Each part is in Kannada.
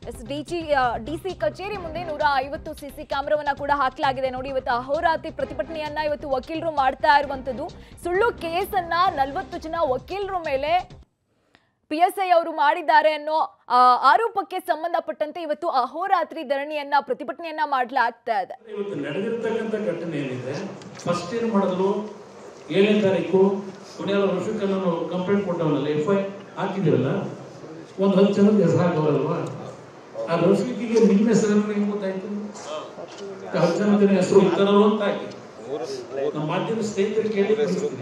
ಎಸ್ ಡಿಜಿ ಡಿಸಿ ಕಚೇರಿ ಮುಂದೆ ನೂರ ಐವತ್ತು ಸಿಸಿ ಕ್ಯಾಮೆರಾವನ್ನ ಕೂಡ ಹಾಕಲಾಗಿದೆ ನೋಡಿ ಇವತ್ತು ಅಹೋರಾತ್ರಿ ಪ್ರತಿಭಟನೆಯನ್ನ ಇವತ್ತು ವಕೀಲರು ಮಾಡ್ತಾ ಇರುವಂತದ್ದು ಸುಳ್ಳು ಕೇಸನ್ನ ನಲವತ್ತು ಜನ ವಕೀಲರ ಮೇಲೆ ಪಿ ಎಸ್ ಐ ಅವರು ಮಾಡಿದ್ದಾರೆ ಅನ್ನೋ ಆ, ಆರೋಪಕ್ಕೆ ಸಂಬಂಧಪಟ್ಟಂತೆ ಇವತ್ತು ಅಹೋರಾತ್ರಿ ಧರಣಿಯನ್ನ ಪ್ರತಿಭಟನೆಯನ್ನ ಮಾಡಲಾಗ್ತಾ ಇದೆ ಇವತ್ತು ನಡೆದಿರ್ತಕ್ಕಂಥ ಘಟನೆ ಏನಿದೆ ಫಸ್ಟ್ ಏನು ಮಾಡಿದ್ರು ಏಳನೇ ತಾರೀಕು ಪುಣ್ಯಾಲ ರಫೀಕ್ ನಾನು ಕಂಪ್ಲೇಂಟ್ ಕೊಟ್ಟವನಲ್ಲ ಎಫ್ ಐ ಹಾಕಿದಿರಲ್ಲ ಒಂದು ಹತ್ತು ಜನದ ಹೆಸರು ಹಾಕವರಲ್ವಾ ಆ ರಫೀಕಿಗೆ ನಿಮ್ಮ ಹೆಸರನ್ನು ಹೆಂಗ್ ಗೊತ್ತಾಯ್ತು ಹತ್ತು ಜನದ ಹೆಸರು ಇದ್ದಾರಲ್ಲ ಅಂತ ಹಾಕಿ ನಮ್ಮ ಮಾಧ್ಯಮ ಸ್ನೇಹಿತರು ಕೇಳಿ ಕಳಿಸ್ತೀನಿ.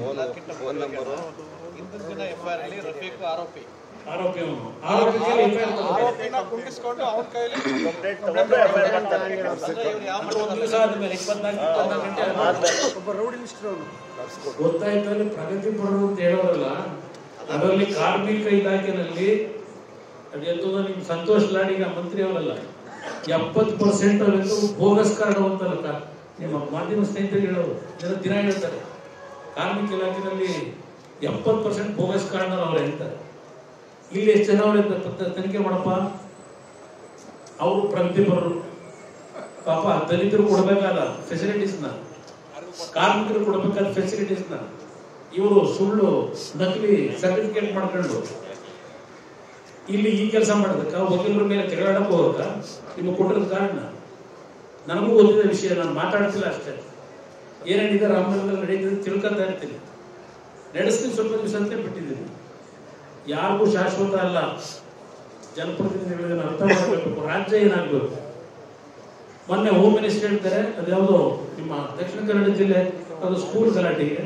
ಇಂದಿನ ಎಫ್ಐಆರ್ ಅಲ್ಲಿ ರಫೀಕ್ ಆರೋಪಿ ಆರೋಪಿ ಅವನು ಆರೋಪಿ ಮೇಲೆ FIR ತಗೋಬೇಕು. ಆರೋಪಿನ ಕುಂಡಿಸ್ಕೊಂಡು ಅವನ ಕೈಯಲ್ಲಿ ಅಂದ್ರೆ ಇವ್ರು ಯಾವ ಅಂದ್ರೆ ಒಂದು ದಿವಸ ಆದ್ಮೇಲೆ ಇಪ್ಪತ್ನಾಲ್ಕು ಇಪ್ಪತ್ನಾಲ್ಕು ಗಂಟೆ ಆದ್ಮೇಲೆ ಗೊತ್ತಾಯ್ತಲ್ಲಿ ಪ್ರಗತಿ ಪಡೋದು ಅಂತ ಹೇಳೋರಲ್ಲ ಅದರಲ್ಲಿ ಕಾರ್ಮಿಕ ಇಲಾಖೆನಲ್ಲಿ ಅದು ಎಂತದೋ ನಿಮ್ ಸಂತೋಷ್ ಲಾಡಿಗ ಮಂತ್ರಿ ಅವರಲ್ಲ ಎಪ್ಪತ್ತು ಪರ್ಸೆಂಟ್ ಅವೆಲ್ಲವೂ ಬೋಗಸ್ ಕಾರ್ಡ್ ಅಂತಲ್ಲ ನಿಮ್ಮ ಮಾಧ್ಯಮ ಸ್ನೇಹಿತರಿಗೆ ಹೇಳೋರು ಜನ ದಿನ ಹೇಳ್ತಾರೆ ಕಾರ್ಮಿಕ ಇಲಾಖೆನಲ್ಲಿ ಎಪ್ಪತ್ತು ಪರ್ಸೆಂಟ್ ಬೋಗಸ್ ಕಾರ್ಡ್ ಅವರೇ ಅಂತ ಇಲ್ಲಿ ಎಷ್ಟು ಜನ ಅವರೇ ತನಿಖೆ ಮಾಡಪ್ಪ ಅವರು ಪ್ರಗತಿಪರರು ಪಾಪ ದಲಿತರು ಕೊಡಬೇಕಾದ ಫೆಸಿಲಿಟೀಸ್ನ ಕಾರ್ಮಿಕರು ಕೊಡಬೇಕಾದ ಫೆಸಿಲಿಟೀಸ್ನ ಇವರು ಸುಳ್ಳು ನಕಲಿ ಸರ್ಟಿಫಿಕೇಟ್ ಮಾಡ್ಕೊಂಡು ಇಲ್ಲಿ ಈ ಕೆಲಸ ಮಾಡೋದಕ್ಕ ವಕೀಲರ ಮೇಲೆ ತಿರುಗಾಡಕ್ ಹೋಗಕ್ಕ ನಿಮಗೆ ಕೊಟ್ಟಿರೋದು ಕಾರಣ ನನಗೂ ಗೊತ್ತಿದೆ ವಿಷಯ ನಾನು ಮಾತಾಡ್ತಿಲ್ಲ ಅಷ್ಟೇ ಏನೇನಿದೆ ರಾಮನಗರದಲ್ಲಿ ನಡೀತಿದೆ ತಿಳ್ಕೊತಾ ಇರ್ತೀನಿ ನಡೆಸ್ತೀನಿ ಸ್ವಲ್ಪ ದಿವಸ ಅಂತ ಬಿಟ್ಟಿದ್ದೀನಿ ಯಾರಿಗೂ ಶಾಶ್ವತ ಅಲ್ಲ ಜನಪ್ರತಿನಿಧಿಗಳಿಗೆ ಅರ್ಥ ಮಾಡಬೇಕು ರಾಜ್ಯ ಏನಾಗಬೇಕು ಮೊನ್ನೆ ಹೋಮ್ ಮಿನಿಸ್ಟರ್ ಹೇಳ್ತಾರೆ ಅದ್ಯಾವುದೋ ನಿಮ್ಮ ದಕ್ಷಿಣ ಕನ್ನಡ ಜಿಲ್ಲೆ ಅದು ಸ್ಕೂಲ್ ಗಲಾಟೆಗೆ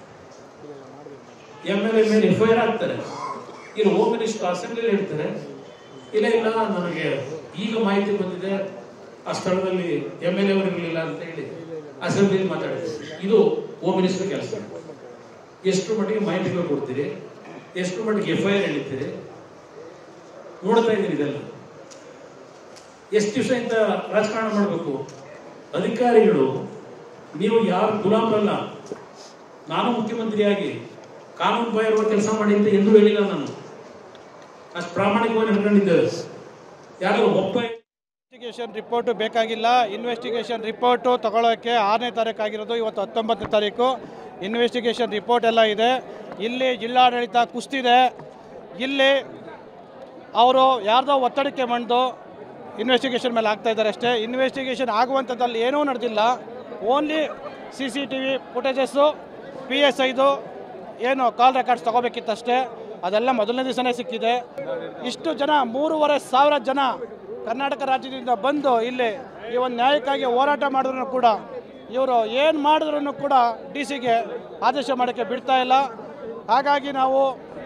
ಎಂ ಎಲ್ ಎ ಮೇಲೆ ಎಫ್ ಐ ಆರ್ ಆಗ್ತಾರೆ ಇಲ್ಲಿ ಹೋಮ್ ಮಿನಿಸ್ಟರ್ ಅಸೆಂಬ್ಲಿಲಿ ಹೇಳ್ತಾರೆ ಇಲ್ಲ ಇಲ್ಲ ನನಗೆ ಈಗ ಮಾಹಿತಿ ಬಂದಿದೆ ಆ ಸ್ಥಳದಲ್ಲಿ ಎಂ ಎಲ್ ಎ ಅವರು ಇರಲಿಲ್ಲ ಅಂತ ಹೇಳಿ ಅಸೆಂಬ್ಲಿಲಿ ಮಾತಾಡ್ತಾರೆ ಇದು ಹೋಮ್ ಮಿನಿಸ್ಟರ್ ಕೆಲಸ ಎಷ್ಟು ಮಟ್ಟಿಗೆ ಮಾಹಿತಿಗಳು ಕೊಡ್ತೀರಿ ಎಷ್ಟು ಮಟ್ಟಿಗೆ ಎಫ್ ಐ ಆರ್ ಎಳಿತೀರಿ ನೋಡ್ತಾ ಇದ್ದೀನಿ ಇದೆಲ್ಲ ಎಷ್ಟು ದಿವಸ ಇಂತ ರಾಜಕಾರಣ ಮಾಡಬೇಕು ಅಧಿಕಾರಿಗಳು ನೀವು ಯಾರು ಗುಲಾಮರಲ್ಲ ನಾನು ಮುಖ್ಯಮಂತ್ರಿಯಾಗಿ ಕಾನೂನು ಬಾಹಿರುವ ಕೆಲಸ ಮಾಡಿ ಅಂತ ಎಂದೂ ಹೇಳಿಲ್ಲ ನಾನು ಅಷ್ಟು ಪ್ರಾಮಾಣಿಕವಾಗಿ ನಡ್ಕೊಂಡಿದ್ದೇವೆ ಯಾರು ಒಬ್ಬ ಇನ್ವೆಸ್ಟಿಗೇಷನ್ ರಿಪೋರ್ಟು ಬೇಕಾಗಿಲ್ಲ ಇನ್ವೆಸ್ಟಿಗೇಷನ್ ರಿಪೋರ್ಟು ತಗೊಳ್ಳೋಕ್ಕೆ ಆರನೇ ತಾರೀಕು ಆಗಿರೋದು ಇವತ್ತು ಹತ್ತೊಂಬತ್ತನೇ ತಾರೀಕು ಇನ್ವೆಸ್ಟಿಗೇಷನ್ ರಿಪೋರ್ಟ್ ಎಲ್ಲ ಇದೆ ಇಲ್ಲಿ ಜಿಲ್ಲಾಡಳಿತ ಕುಸ್ತಿದೆ ಇಲ್ಲಿ ಅವರು ಯಾರ್ದೋ ಒತ್ತಡಕ್ಕೆ ಮಂಡು ಇನ್ವೆಸ್ಟಿಗೇಷನ್ ಮೇಲೆ ಆಗ್ತಾ ಇದ್ದಾರೆ ಅಷ್ಟೇ ಇನ್ವೆಸ್ಟಿಗೇಷನ್ ಆಗುವಂಥದ್ದಲ್ಲಿ ಏನೂ ನಡೆದಿಲ್ಲ only C C T V footages P S ಐದು ಏನು ಕಾಲ್ ರೆಕಾರ್ಡ್ಸ್ ತಗೋಬೇಕಿತ್ತಷ್ಟೇ ಅದೆಲ್ಲ ಮೊದಲನೇ ದಿವಸನೇ ಸಿಕ್ಕಿದೆ ಇಷ್ಟು ಜನ ಮೂರುವರೆ ಸಾವಿರ ಜನ ಕರ್ನಾಟಕ ರಾಜ್ಯದಿಂದ ಬಂದು ಇಲ್ಲಿ ಈ ಒಂದು ನ್ಯಾಯಕ್ಕಾಗಿ ಹೋರಾಟ ಮಾಡಿದ್ರು ಕೂಡ ಇವರು ಏನು ಮಾಡಿದ್ರು ಕೂಡ ಡಿ ಸಿಗೆ ಆದೇಶ ಮಾಡೋಕ್ಕೆ ಬಿಡ್ತಾ ಇಲ್ಲ ಹಾಗಾಗಿ ನಾವು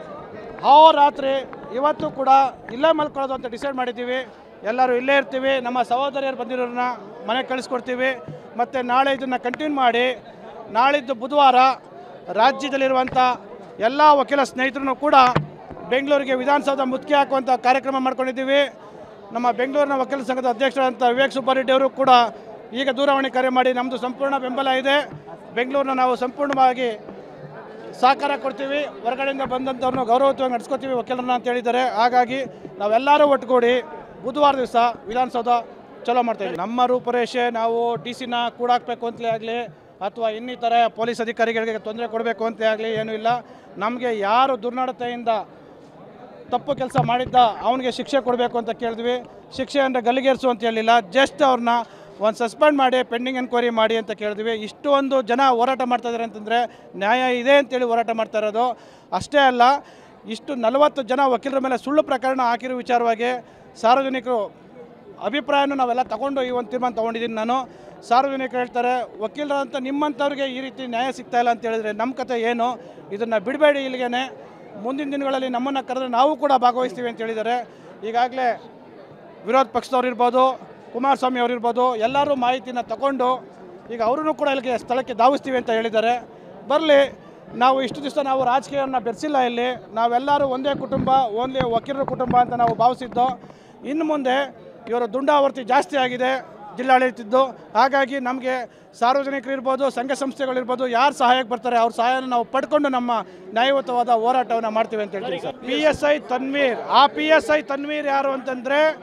ರಾತ್ರಿ ಇವತ್ತು ಕೂಡ ಇಲ್ಲೇ ಮಲ್ಕೊಳ್ಳೋದು ಅಂತ ಡಿಸೈಡ್ ಮಾಡಿದ್ದೀವಿ ಎಲ್ಲರೂ ಇಲ್ಲೇ ಇರ್ತೀವಿ ನಮ್ಮ ಸಹೋದರಿಯರು ಬಂದಿರೋರನ್ನ ಮನೆಗೆ ಕಳಿಸ್ಕೊಡ್ತೀವಿ ಮತ್ತು ನಾಳೆ ಇದನ್ನು ಕಂಟಿನ್ಯೂ ಮಾಡಿ ನಾಳಿದ್ದು ಬುಧವಾರ ರಾಜ್ಯದಲ್ಲಿರುವಂಥ ಎಲ್ಲ ವಕೀಲ ಸ್ನೇಹಿತರು ಕೂಡ ಬೆಂಗಳೂರಿಗೆ ವಿಧಾನಸೌಧ ಮುತ್ತಿಗೆ ಹಾಕುವಂಥ ಕಾರ್ಯಕ್ರಮ ಮಾಡ್ಕೊಂಡಿದ್ದೀವಿ ನಮ್ಮ ಬೆಂಗಳೂರಿನ ವಕೀಲ ಸಂಘದ ಅಧ್ಯಕ್ಷರಾದಂಥ ವಿವೇಕ್ ಸುಬ್ಬಾರೆಡ್ಡಿ ಅವರು ಕೂಡ ಈಗ ದೂರವಾಣಿ ಕರೆ ಮಾಡಿ ನಮ್ಮದು ಸಂಪೂರ್ಣ ಬೆಂಬಲ ಇದೆ ಬೆಂಗಳೂರನ್ನ ನಾವು ಸಂಪೂರ್ಣವಾಗಿ ಸಹಕಾರ ಕೊಡ್ತೀವಿ ಹೊರಗಡೆಯಿಂದ ಬಂದಂಥವ್ರನ್ನ ಗೌರವಯುತವಾಗಿ ನಡೆಸ್ಕೊತೀವಿ ವಕೀಲರನ್ನ ಅಂತ ಹೇಳಿದ್ದಾರೆ ಹಾಗಾಗಿ ನಾವೆಲ್ಲರೂ ಒಟ್ಟುಗೂಡಿ ಬುಧವಾರ ದಿವಸ ವಿಧಾನಸೌಧ ಚಲೋ ಮಾಡ್ತಾ ಇದ್ದೀವಿ ನಮ್ಮ ರೂಪರೇಷೆ ನಾವು ಡಿ ಸಿನ ಕೂಡಾಕಬೇಕು ಅಂತಲೇ ಆಗಲಿ ಅಥವಾ ಇನ್ನಿತರ ಪೊಲೀಸ್ ಅಧಿಕಾರಿಗಳಿಗೆ ತೊಂದರೆ ಕೊಡಬೇಕು ಅಂತಲೇ ಆಗಲಿ ಏನೂ ಇಲ್ಲ ನಮಗೆ ಯಾರು ದುರ್ನಡತೆಯಿಂದ ತಪ್ಪು ಕೆಲಸ ಮಾಡಿದ್ದ ಅವನಿಗೆ ಶಿಕ್ಷೆ ಕೊಡಬೇಕು ಅಂತ ಕೇಳಿದ್ವಿ ಶಿಕ್ಷೆ ಅಂದರೆ ಗಲ್ಲಿಗೇರಿಸು ಅಂತ ಹೇಳಿಲ್ಲ ಜಸ್ಟ್ ಅವ್ರನ್ನ ಒಂದು ಸಸ್ಪೆಂಡ್ ಮಾಡಿ ಪೆಂಡಿಂಗ್ ಎನ್ಕ್ವೈರಿ ಮಾಡಿ ಅಂತ ಕೇಳಿದ್ವಿ ಇಷ್ಟು ಒಂದು ಜನ ಹೋರಾಟ ಮಾಡ್ತಾ ಇದ್ದಾರೆ ಅಂತಂದರೆ ನ್ಯಾಯ ಇದೆ ಅಂತೇಳಿ ಹೋರಾಟ ಮಾಡ್ತಾ ಇರೋದು ಅಷ್ಟೇ ಅಲ್ಲ ಇಷ್ಟು ನಲವತ್ತು ಜನ ವಕೀಲರ ಮೇಲೆ ಸುಳ್ಳು ಪ್ರಕರಣ ಹಾಕಿರೋ ವಿಚಾರವಾಗಿ ಸಾರ್ವಜನಿಕರು ಅಭಿಪ್ರಾಯನೂ ನಾವೆಲ್ಲ ತಗೊಂಡು ಈ ಒಂದು ತೀರ್ಮಾನ ತೊಗೊಂಡಿದ್ದೀನಿ ನಾನು ಸಾರ್ವಜನಿಕರು ಹೇಳ್ತಾರೆ ವಕೀಲರಂತ ನಿಮ್ಮಂಥವ್ರಿಗೆ ಈ ರೀತಿ ನ್ಯಾಯ ಸಿಗ್ತಾ ಇಲ್ಲ ಅಂತ ಹೇಳಿದ್ರೆ ನಮ್ಮ ಕತೆ ಏನು ಇದನ್ನು ಬಿಡಬೇಡಿ ಇಲ್ಲಿಗೇನೆ ಮುಂದಿನ ದಿನಗಳಲ್ಲಿ ನಮ್ಮನ್ನು ಕರೆದ್ರೆ ನಾವು ಕೂಡ ಭಾಗವಹಿಸ್ತೀವಿ ಅಂತ ಹೇಳಿದ್ದಾರೆ ಈಗಾಗಲೇ ವಿರೋಧ ಪಕ್ಷದವ್ರು ಇರ್ಬೋದು ಕುಮಾರಸ್ವಾಮಿ ಅವರು ಇರ್ಬೋದು ಎಲ್ಲರೂ ಮಾಹಿತಿನ ತಗೊಂಡು ಈಗ ಅವರೂ ಕೂಡ ಇಲ್ಲಿಗೆ ಸ್ಥಳಕ್ಕೆ ಧಾವಿಸ್ತೀವಿ ಅಂತ ಹೇಳಿದ್ದಾರೆ ಬರಲಿ ನಾವು ಇಷ್ಟು ದಿವಸ ನಾವು ರಾಜಕೀಯವನ್ನು ಬೆರೆಸಿಲ್ಲ ಇಲ್ಲಿ ನಾವೆಲ್ಲರೂ ಒಂದೇ ಕುಟುಂಬ ಓನ್ಲಿ ವಕೀಲರ ಕುಟುಂಬ ಅಂತ ನಾವು ಭಾವಿಸಿದ್ದು ಇನ್ನು ಮುಂದೆ ಇವರ ದುಂಡಾವರ್ತಿ ಜಾಸ್ತಿ ಆಗಿದೆ ಜಿಲ್ಲಾಡಳಿತದ್ದು ಹಾಗಾಗಿ ನಮಗೆ ಸಾರ್ವಜನಿಕರು ಇರ್ಬೋದು ಸಂಘ ಸಂಸ್ಥೆಗಳಿರ್ಬೋದು ಯಾರು ಸಹಾಯಕ್ಕೆ ಬರ್ತಾರೆ ಅವ್ರ ಸಹಾಯನ ನಾವು ಪಡ್ಕೊಂಡು ನಮ್ಮ ನ್ಯಾಯಯುತವಾದ ಹೋರಾಟವನ್ನು ಮಾಡ್ತೀವಿ ಅಂತ ಹೇಳ್ತೀವಿ sir P S I Tanveer ಆ ಪಿ ಎಸ್ ಐ ತನ್ವೀರ್ ಯಾರು ಅಂತಂದರೆ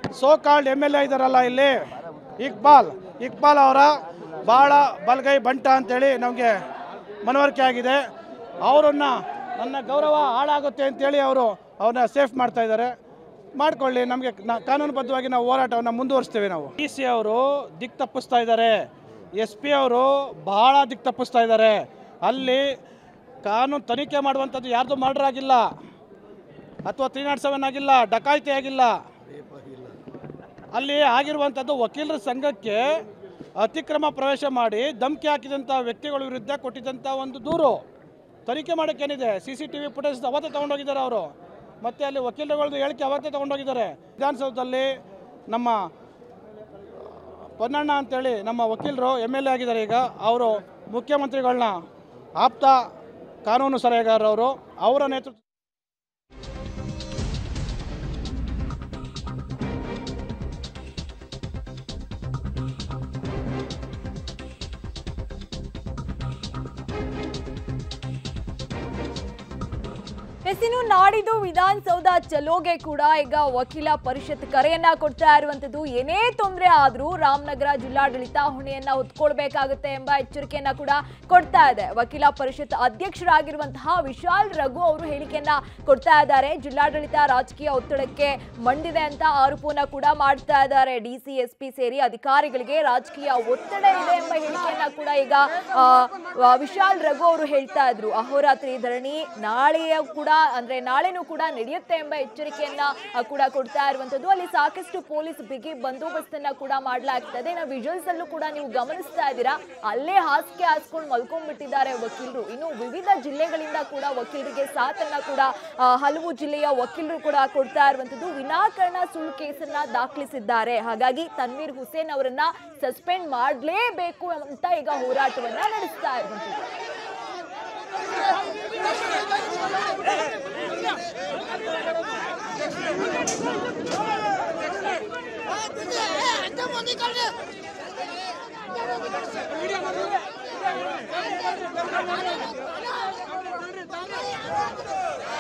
so called M L A ಇದ್ದಾರಲ್ಲ ಇಲ್ಲಿ ಇಕ್ಬಾಲ್ ಇಕ್ಬಾಲ್ ಅವರ ಭಾಳ ಬಲಗೈ ಬಂಟ ಅಂತೇಳಿ ನಮಗೆ ಮನವರಿಕೆ ಆಗಿದೆ ಅವರನ್ನು ನನ್ನ ಗೌರವ ಹಾಳಾಗುತ್ತೆ ಅಂತೇಳಿ ಅವರು ಅವ್ರನ್ನ ಸೇಫ್ ಮಾಡ್ತಾ ಇದ್ದಾರೆ ಮಾಡ್ಕೊಳ್ಳಿ ನಮಗೆ ಕಾನೂನುಬದ್ಧವಾಗಿ ನಾವು ಹೋರಾಟವನ್ನು ಮುಂದುವರಿಸ್ತೇವೆ ನಾವು ಡಿ ಸಿ ಅವರು ದಿಕ್ ತಪ್ಪಿಸ್ತಾ ಇದ್ದಾರೆ ಎಸ್ ಪಿ ಅವರು ಬಹಳ ದಿಕ್ ತಪ್ಪಿಸ್ತಾ ಇದ್ದಾರೆ ಅಲ್ಲಿ ಕಾನೂನು ತನಿಖೆ ಮಾಡುವಂಥದ್ದು ಯಾರ್ದು ಮರ್ಡರ್ ಆಗಿಲ್ಲ ಅಥವಾ ತ್ರೀ ನಾಟ್ ಸೆವೆನ್ ಆಗಿಲ್ಲ ಡಕಾಯಿತಿ ಆಗಿಲ್ಲ ಅಲ್ಲಿ ಆಗಿರುವಂಥದ್ದು ವಕೀಲರ ಸಂಘಕ್ಕೆ ಅತಿಕ್ರಮ ಪ್ರವೇಶ ಮಾಡಿ ಧಮಕಿ ಹಾಕಿದಂಥ ವ್ಯಕ್ತಿಗಳ ವಿರುದ್ಧ ಕೊಟ್ಟಿದ್ದಂಥ ಒಂದು ದೂರು ತನಿಖೆ ಮಾಡೋಕ್ಕೇನಿದೆ C C T V footage ಅವತ್ತೇ ತೊಗೊಂಡೋಗಿದ್ದಾರೆ ಅವರು ಮತ್ತು ಅಲ್ಲಿ ವಕೀಲರುಗಳದ್ದು ಹೇಳಿಕೆ ಅವತ್ತೇ ತೊಗೊಂಡೋಗಿದ್ದಾರೆ ವಿಧಾನಸೌಧದಲ್ಲಿ ನಮ್ಮ ಪೊನ್ನಣ್ಣ ಅಂತೇಳಿ ನಮ್ಮ ವಕೀಲರು ಎಮ್ ಎಲ್ ಎ ಆಗಿದ್ದಾರೆ ಈಗ ಅವರು ಮುಖ್ಯಮಂತ್ರಿಗಳನ್ನ ಆಪ್ತ ಕಾನೂನು ಸಲಹೆಗಾರರವರು ಅವರ ನೇತೃತ್ವ ಎಸ್ ಇನ್ನು ನಾಡಿದ್ದು ವಿಧಾನಸೌಧ ಚಲೋಗೆ ಕೂಡ ಈಗ ವಕೀಲ ಪರಿಷತ್ ಕರೆಯನ್ನ ಕೊಡ್ತಾ ಇರುವಂತದ್ದು ಏನೇ ತೊಂದರೆ ಆದ್ರೂ ರಾಮನಗರ ಜಿಲ್ಲಾಡಳಿತ ಹೊಣೆಯನ್ನ ಹೊತ್ಕೊಳ್ಬೇಕಾಗುತ್ತೆ ಎಂಬ ಎಚ್ಚರಿಕೆಯನ್ನ ಕೂಡ ಕೊಡ್ತಾ ಇದೆ ವಕೀಲ ಪರಿಷತ್ ಅಧ್ಯಕ್ಷರಾಗಿರುವಂತಹ ವಿಶಾಲ್ ರಘು ಅವರು ಹೇಳಿಕೆಯನ್ನ ಕೊಡ್ತಾ ಇದ್ದಾರೆ ಜಿಲ್ಲಾಡಳಿತ ರಾಜಕೀಯ ಒತ್ತಡಕ್ಕೆ ಮಂಡಿದೆ ಅಂತ ಆರೋಪವನ್ನ ಕೂಡ ಮಾಡ್ತಾ ಇದ್ದಾರೆ ಡಿಸಿ ಎಸ್ಪಿ ಸೇರಿ ಅಧಿಕಾರಿಗಳಿಗೆ ರಾಜಕೀಯ ಒತ್ತಡ ಇದೆ ಎಂಬ ಹೇಳಿಕೆಯನ್ನ ಕೂಡ ಈಗ ಆ, ಆ, ವಿಶಾಲ್ ರಘು ಅವರು ಹೇಳ್ತಾ ಇದ್ರು ಅಹೋರಾತ್ರಿ ಧರಣಿ ನಾಳೆಯ ಕೂಡ ಅಂದ್ರೆ ನಾಳೆನೂ ಕೂಡ ನಡೆಯುತ್ತೆ ಎಂಬ ಎಚ್ಚರಿಕೆಯನ್ನ ಆ, ಕೂಡ ಕೊಡ್ತಾ ಇರುವಂತದ್ದು ಅಲ್ಲಿ ಸಾಕಷ್ಟು ಪೊಲೀಸ್ ಬಿಗಿ ಬಂದೋಬಸ್ತನ್ನ ಕೂಡ ಮಾಡಲಾಗ್ತದೆ ನಾವು ವಿಜುವಲ್ಸ್ ಅಲ್ಲೂ ಕೂಡ ನೀವು ಗಮನಿಸ್ತಾ ಇದ್ದೀರಾ ಅಲ್ಲೇ ಹಾಸಿಗೆ ಹಾಸ್ಕೊಂಡು ಮಲ್ಕೊಂಡ್ಬಿಟ್ಟಿದ್ದಾರೆ ವಕೀಲರು ಇನ್ನು ವಿವಿಧ ಜಿಲ್ಲೆಗಳಿಂದ ಕೂಡ ವಕೀಲರಿಗೆ ಸಾಥನ್ನ ಕೂಡ ಆ, ಹಲವು ಜಿಲ್ಲೆಯ ವಕೀಲರು ಕೂಡ ಕೊಡ್ತಾ ಇರುವಂತದ್ದು ವಿನಾಕಾರಣ ಸುಳ್ಳು ಕೇಸನ್ನ ದಾಖಲಿಸಿದ್ದಾರೆ ಹಾಗಾಗಿ ತನ್ವೀರ್ ಹುಸೇನ್ ಅವರನ್ನ ಸಸ್ಪೆಂಡ್ ಮಾಡಲೇಬೇಕು ಅಂತ ಈಗ ಹೋರಾಟವನ್ನ ನಡೆಸ್ತಾ ಇರುವಂತದ್ದು Thank you.